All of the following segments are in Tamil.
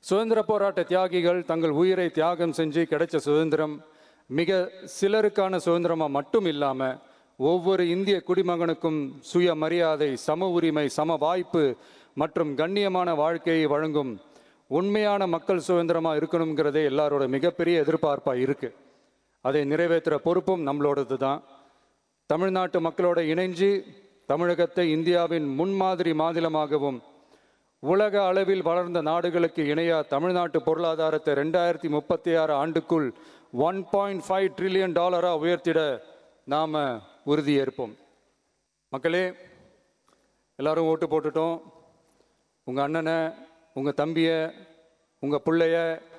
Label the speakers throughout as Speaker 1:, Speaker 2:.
Speaker 1: சுதந்திர போராட்ட தியாகிகள் தங்கள் உயிரை தியாகம் செஞ்சு கிடைச்ச சுதந்திரம் மிக சிலருக்கான சுதந்திரமா மட்டும் இல்லாம ஒவ்வொரு இந்திய குடிமகனுக்கும் சுய மரியாதை சம உரிமை சம வாய்ப்பு மற்றும் கண்ணியமான வாழ்க்கையை வழங்கும் உண்மையான மக்கள் சுதந்திரமா இருக்கணுங்கிறதே எல்லாரோட மிகப்பெரிய எதிர்பார்ப்பா இருக்கு அதை நிறைவேற்றுற பொறுப்பும் நம்மளோடது தான் தமிழ்நாட்டு மக்களோட இணைஞ்சு தமிழகத்தை இந்தியாவின் முன்மாதிரி மாநிலமாகவும் உலக அளவில் வளர்ந்த நாடுகளுக்கு இணையா தமிழ்நாட்டு பொருளாதாரத்தை ரெண்டாயிரத்தி முப்பத்தி ஆறு ஆண்டுக்குள் ஒன் பாயிண்ட் ஃபைவ் ட்ரில்லியன் டாலராக உயர்த்திட நாம் உறுதியேற்போம் மக்களே எல்லாரும் ஓட்டு போட்டுட்டோம் உங்கள் அண்ணனை உங்கள் தம்பியை உங்கள் பிள்ளைய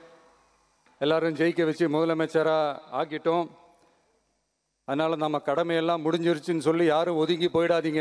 Speaker 1: எல்லாரும் ஜெயிக்க வச்சு முதலமைச்சராக ஆக்கிட்டோம் அதனால் நம்ம கடமையெல்லாம் முடிஞ்சிருச்சுன்னு சொல்லி யாரும் ஒதுங்கி போயிடாதீங்க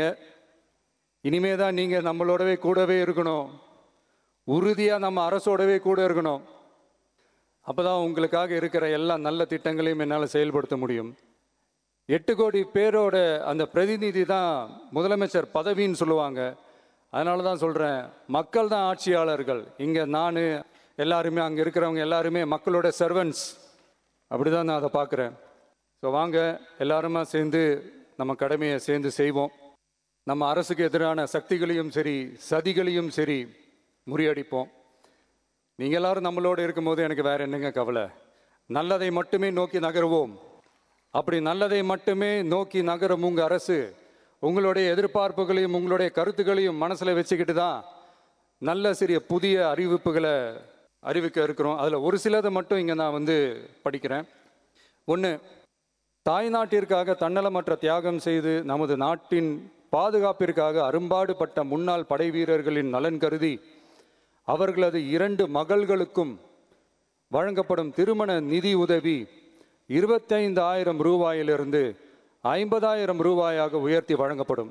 Speaker 1: இனிமே தான் நீங்கள் நம்மளோடவே கூடவே இருக்கணும் உறுதியாக நம்ம அரசோடவே கூட இருக்கணும் அப்போ தான் உங்களுக்காக இருக்கிற எல்லா நல்ல திட்டங்களையும் என்னால் செயல்படுத்த முடியும் எட்டு கோடி பேரோட அந்த பிரதிநிதி தான் முதலமைச்சர் பதவின்னு சொல்லுவாங்க அதனால தான் சொல்கிறேன் மக்கள் தான் ஆட்சியாளர்கள் இங்கே நான் எல்லாருமே அங்கே இருக்கிறவங்க எல்லாருமே மக்களோட சர்வன்ஸ் அப்படி தான் நான் அதை பார்க்குறேன் ஸோ வாங்க எல்லாருமா சேர்ந்து நம்ம கடமையை சேர்ந்து செய்வோம் நம்ம அரசுக்கு எதிரான சக்திகளையும் சரி சதிகளையும் சரி முறியடிப்போம் நீங்கள் எல்லாரும் நம்மளோட இருக்கும்போது எனக்கு வேற என்னங்க கவலை நல்லதை மட்டுமே நோக்கி நகருவோம் அப்படி நல்லதை மட்டுமே நோக்கி நகரும் உங்க அரசு உங்களுடைய எதிர்பார்ப்புகளையும் உங்களுடைய கருத்துக்களையும் மனசுல வச்சுக்கிட்டு தான் நல்ல சிறிய புதிய அறிவிப்புகளை அறிவிக்க இருக்கிறோம் அதில் ஒரு சிலதை மட்டும் இங்கே நான் வந்து படிக்கிறேன் ஒன்று தாய்நாட்டிற்காக தன்னலமற்ற தியாகம் செய்து நமது நாட்டின் பாதுகாப்பிற்காக அரும்பாடுபட்ட முன்னாள் படை வீரர்களின் நலன் கருதி அவர்களது இரண்டு மகள்களுக்கும் வழங்கப்படும் திருமண நிதி உதவி இருபத்தைந்து ஆயிரம் ரூபாயிலிருந்து ஐம்பதாயிரம் ரூபாயாக உயர்த்தி வழங்கப்படும்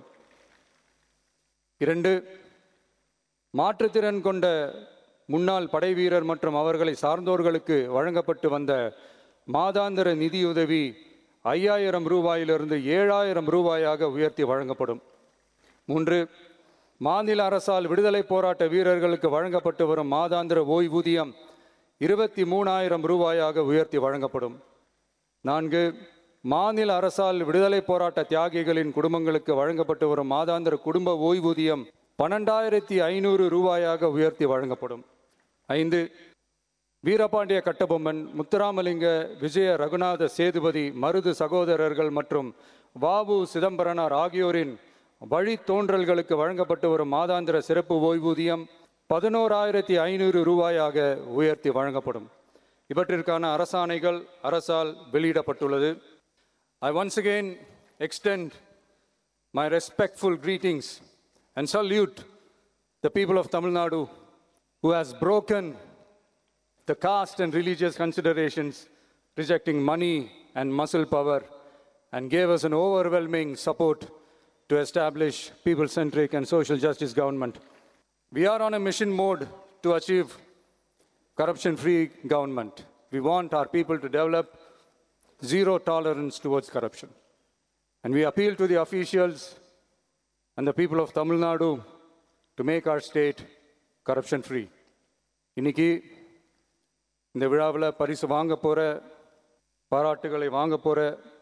Speaker 1: இரண்டு மாற்றுத்திறன் கொண்ட முன்னாள் படை வீரர் மற்றும் அவர்களை சார்ந்தோர்களுக்கு வழங்கப்பட்டு வந்த மாதாந்திர நிதியுதவி ஐயாயிரம் ரூபாயிலிருந்து ஏழாயிரம் ரூபாயாக உயர்த்தி வழங்கப்படும் மூன்று மாநில அரசால் விடுதலை போராட்ட வீரர்களுக்கு வழங்கப்பட்டு வரும் மாதாந்திர ஓய்வூதியம் இருபத்தி மூணாயிரம் ரூபாயாக உயர்த்தி வழங்கப்படும் நான்கு மாநில அரசால் விடுதலை போராட்ட தியாகிகளின் குடும்பங்களுக்கு வழங்கப்பட்டு வரும் மாதாந்திர குடும்ப ஓய்வூதியம் பன்னெண்டாயிரத்தி ஐநூறு ரூபாயாக உயர்த்தி வழங்கப்படும் ஐந்து வீரபாண்டிய கட்டபொம்மன் முத்துராமலிங்க விஜய ரகுநாத சேதுபதி மருது சகோதரர்கள் மற்றும் வாவு சிதம்பரனார் ஆகியோரின் வழித்தோன்றல்களுக்கு வழங்கப்பட்டு வரும் மாதாந்திர சிறப்பு ஓய்வூதியம் பதினோராயிரத்தி ஐநூறு ரூபாயாக உயர்த்தி வழங்கப்படும் இவற்றிற்கான அரசாணைகள் அரசால் வெளியிடப்பட்டுள்ளது ஐ once again extend my respectful greetings and salute the people of Tamil Nadu who has broken the caste and religious considerations, rejecting money and muscle power, and gave us an overwhelming support to establish people centric and social justice government. We are on a mission mode to achieve corruption free government. We want our people to develop zero tolerance towards corruption. And we appeal to the officials and the people of Tamil Nadu to make our state corruption free. இன்னைக்கு இந்த விழாவில் பரிசு வாங்க போகிற பாராட்டுகளை வாங்க போகிற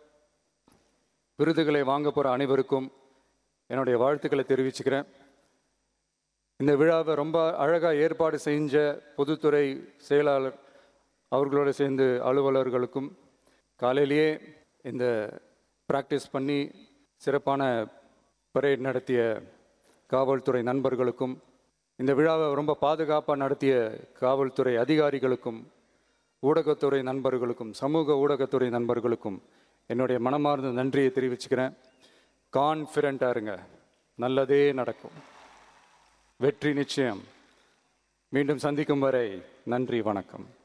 Speaker 1: விருதுகளை வாங்க போகிற அனைவருக்கும் என்னுடைய வாழ்த்துக்களை தெரிவிச்சுக்கிறேன் இந்த விழாவை ரொம்ப அழகாக ஏற்பாடு செஞ்ச பொதுத்துறை செயலாளர் அவர்களோடு சேர்ந்து அலுவலர்களுக்கும் காலையிலேயே இந்த ப்ராக்டிஸ் பண்ணி சிறப்பான பரேட் நடத்திய காவல்துறை நண்பர்களுக்கும் இந்த விழாவை ரொம்ப பாதுகாப்பாக நடத்திய காவல்துறை அதிகாரிகளுக்கும் ஊடகத்துறை நண்பர்களுக்கும் சமூக ஊடகத்துறை நண்பர்களுக்கும் என்னுடைய மனமார்ந்த நன்றியை தெரிவிச்சுக்கிறேன் கான்ஃபிடண்ட்டாக இருங்க நல்லதே நடக்கும் வெற்றி நிச்சயம் மீண்டும் சந்திக்கும் வரை நன்றி வணக்கம்